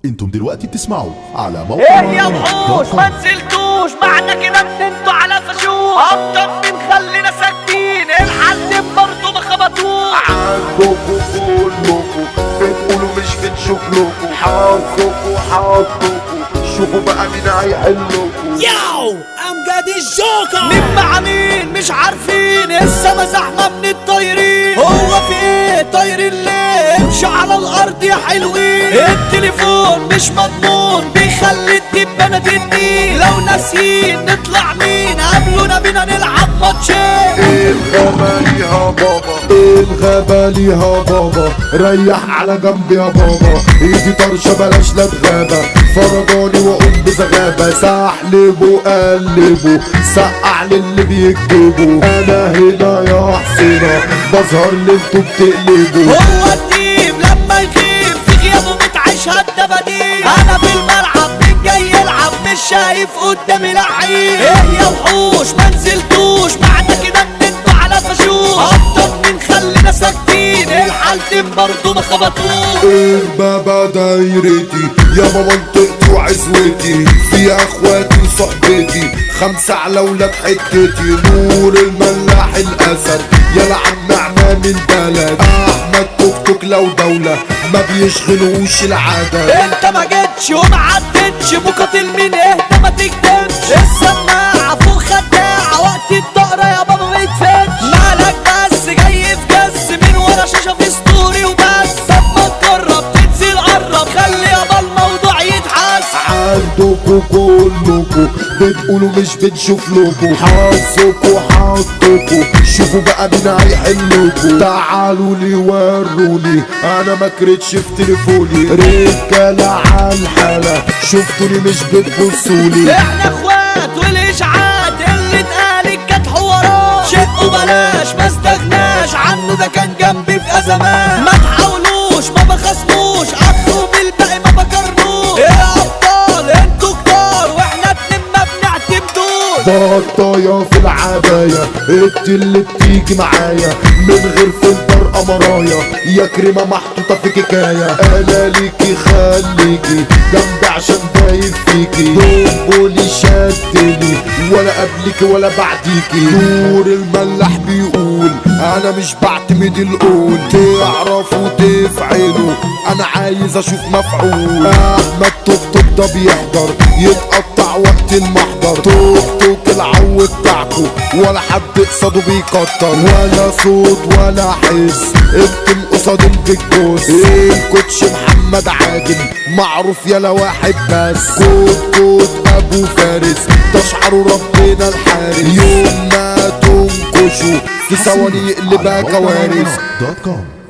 انتم دلوقتي بتسمعوا على موقع ايه يا مهرجانات وحوش دوت كوم. ما نزلتوش معنى كده ان انتوا على فشوش اكتر من خلينا ساكتين الحل برضه ما خبطوش عندكوا كلكوا بتقولوا مش بنشوف لكوا حظكوا حظكوا شوفوا بقى مين هيحلكوا Yo, I'm got this joker. مين مع مين مش عارفين السما زحمة من الطايرين هو في ايه طايرين ليه امشوا على الارض يا حلوين التليفون مش مضمون بيخلي الدبانة تدي لو ناسيين نطلع مين قابلونا بينا نلعب ماتشين ايه الغابة ليها بابا ايه الغابة ليها بابا ريح على جنب يا بابا ايدي طرشة بلاش لا تغابة فرجاني واقوم بزغابة سحلبه قلبه سقع للي بيكتبوا انا هنا يا حسينة بظهر اللي انتوا بتقلبوا هو التيم لما يغيب في غيابه متعيش الدباديب انا في الملعب مين جاي يلعب مش شايف قدامي لعيب ايه يا وحوش ما نزلتوش معنى كده ان انتوا على فشوش اكتر من خلينا ساكتين الحالتين برضه ما خبطوش البابا دايرتي يابا منطقتي وعزوتي فيها اخواتي وصحبتي خمسة على ولاد حتتي نور الملاح الاسد يلا عم عمام البلد احمد توك توك لو دولة ما بيشغلوش العادة انت ما جيتش وما عدتش مقاتل مين اهدى ما تكدبش السماعة فوق خداعة وقت الدقرة يا بابا ما يتفتش مالك بس جاي في جس من ورا شاشة في ستوري وبس طب ما تجرب تنزل قرب خلي يابا الموضوع يتحس عندكوا كلكوا بتقولوا مش بنشوف لكوا حظكوا حظكوا شوفوا بقى مين هيحلكوا تعالوا لي وروني انا ما كرتش في تليفوني رجاله على الحاله شفتوني مش بتبصولي احنا اخوات والاشعاعات اللي اتقالت كانت حوارات شق وبلاش ما استغناش عنه ده كان جنبي في ازمات ما تحاولوش ما بخصموش اخره بالباقي ما بكرنوش يا ابطال انتوا كتار واحنا اتنين ما بنعتمدوش بطايا في العباية انت اللي بتيجي معايا من غير فلتر قمرايا يا كريمة محطوطة في كيكاية انا ليكي خليكي جنبي عشان دايب فيكي دبولي شدني ولا قبلك ولا بعديكي نور الملاح بيقول انا مش بعتمد القول تعرفوا تفعلوا انا عايز اشوف مفعول احمد توك توك ده بيحضر يتقطع وقت المحضر توك توك العو بتاعكو ولا حد قصاده بيكتر ولا صوت ولا حس اكتم قصاد البيجوس الكوتش محمد عادل معروف يلا واحد بس كوت كوت ابو فارس تشعروا ربنا الحارس يوم ما تنكشوا في ثواني يقلبها كوارث دوت كوم